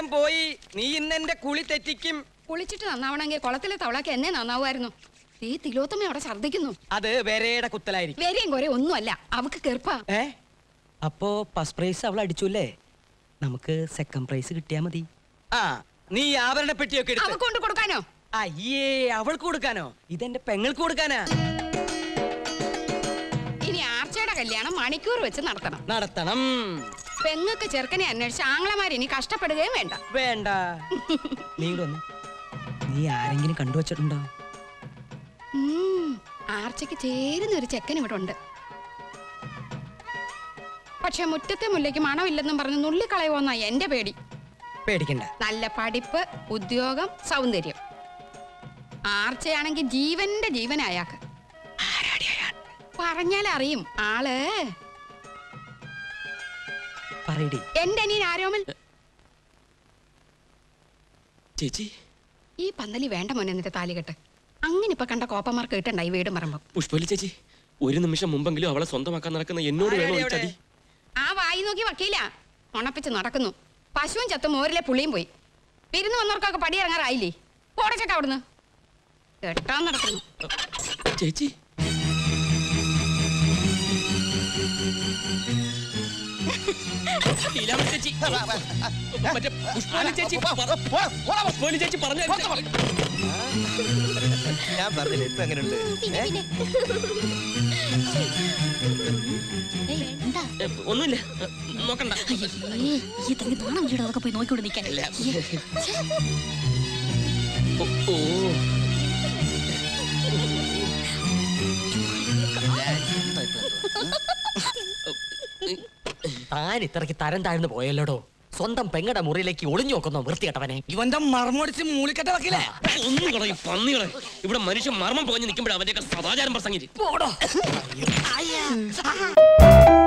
നേരം പോയി നീ ഇന്ന് എന്റെ കുളി തെറ്റിക്കും കുളിച്ചിട്ട് നന്നാവണമെങ്കിൽ കുളത്തിലെ തവളക്ക് എന്നെ നന്നാവുമായിരുന്നു ഈ തിലോത്തമ്മ അവിടെ ഛർദ്ദിക്കുന്നു അത് വരയുടെ കുത്തലായിരിക്കും വേരെയും കുറെ ഒന്നുമല്ല അവക്ക് കെറുപ്പാ ഏ അപ്പോ ഫസ്റ്റ് പ്രൈസ് അവൾ അടിച്ചു അല്ലേ നമുക്ക് സെക്കൻഡ് പ്രൈസ് കിട്ടിയാ മതി ആ നീ ആഭരണ പെട്ടിയൊക്കെ എടുത്ത് അവക്ക് കൊണ്ട് കൊടുക്കാനോ അയ്യേ അവൾക്ക് കൊടുക്കാനോ ഇതെന്റെ പെങ്ങൾക്ക് കൊടുക്കാനാ ഇനി ആർച്ചയുടെ കല്യാണം മണിക്കൂർ വെച്ച് നടത്തണം നടത്തണം പെങ്ങക്ക് ചെറുക്കനെ അന്വേഷിച്ച് ആങ്ങളമാർ ഇനി കഷ്ടപ്പെടുകയും വേണ്ട വേണ്ട നീ ഇങ്ങട് വന്ന് നീ ആരെങ്കിലും കണ്ടുവച്ചിട്ടുണ്ടോ ഉം, ആർച്ചയ്ക്ക് ചേരുന്ന ഒരു ചെക്കൻ ഇവിടെ ഉണ്ട് പക്ഷെ മുറ്റത്തെ മുല്ലയ്ക്ക് മണമില്ലെന്നും പറഞ്ഞ് നുള്ളിക്കളയുമോന്നാ എന്റെ പേടി പേടിക്കണ്ട നല്ല പഠിപ്പ് ഉദ്യോഗം സൗന്ദര്യം ആർച്ചയാണെങ്കിൽ ജീവന്റെ ജീവനായാക്ക് പറഞ്ഞാൽ അറിയും ആള് പറയടി എന്റെ അനിയൻ ആരോമൽ ചേച്ചി ഈ പന്തലി വേണ്ട മോനെ എന്നിട്ട് താലികെട്ട് അങ്ങനെ ഇപ്പൊ കണ്ട കോപ്പമാർക്ക് കിട്ടണ്ട ഈ വീട് പറയുമ്പോ പുഷ്പലി ചേച്ചി ഒരു നിമിഷം മുമ്പെങ്കിലും അവളെ സ്വന്തമാക്കാൻ നടക്കുന്ന എന്നോട് വേണോ ഈ ആരെടി ചതി ആ വായി നോക്കി വക്കീല ഉണപ്പിച്ച് നടക്കുന്നു പശുവും ചത്ത് മോരിലെ പുളിയും പോയി വിരുന്ന് വന്നവർക്കൊക്കെ പടി ഇറങ്ങാറായില്ലേ പോടച്ചക്ക അവിടുന്ന് കെട്ടാൻ നടക്കുന്നു ചേച്ചി ലീലാവതി ചേച്ചി മറ്റേ പുഷ്പലി ചേച്ചി പറ- പുഷ്പലി ചേച്ചി പറഞ്ഞ ഞാൻ പറഞ്ഞില്ലേ ഇപ്പൊ എങ്ങനെയുണ്ട് ഒന്നുമില്ല നോക്കണ്ട ഈ തന്നെ നാണം വീട് അതൊക്കെ പോയി നോക്കിക്കൊണ്ട് നിൽക്കാൻ ഓ, ഓ താൻ ഇത്രയ്ക്ക് തരം താഴ്ന്നു പോയല്ലോടോ സ്വന്തം പെങ്ങടെ മുറിയിലേക്ക് ഒളിഞ്ഞു നോക്കുന്നോ വൃത്തികെട്ടവനെ ഇവന്റെ മർമ്മടിച്ച് മൂളിക്കട്ട വക്കില്ലേ ഒന്നും കളയും പന്നികളെ ഇവിടെ മനുഷ്യൻ മർമ്മം പോഞ്ഞ് നിൽക്കുമ്പോഴാണ് അവന്റെയൊക്കെ സദാചാരം പ്രസംഗിച്ച് പോടോ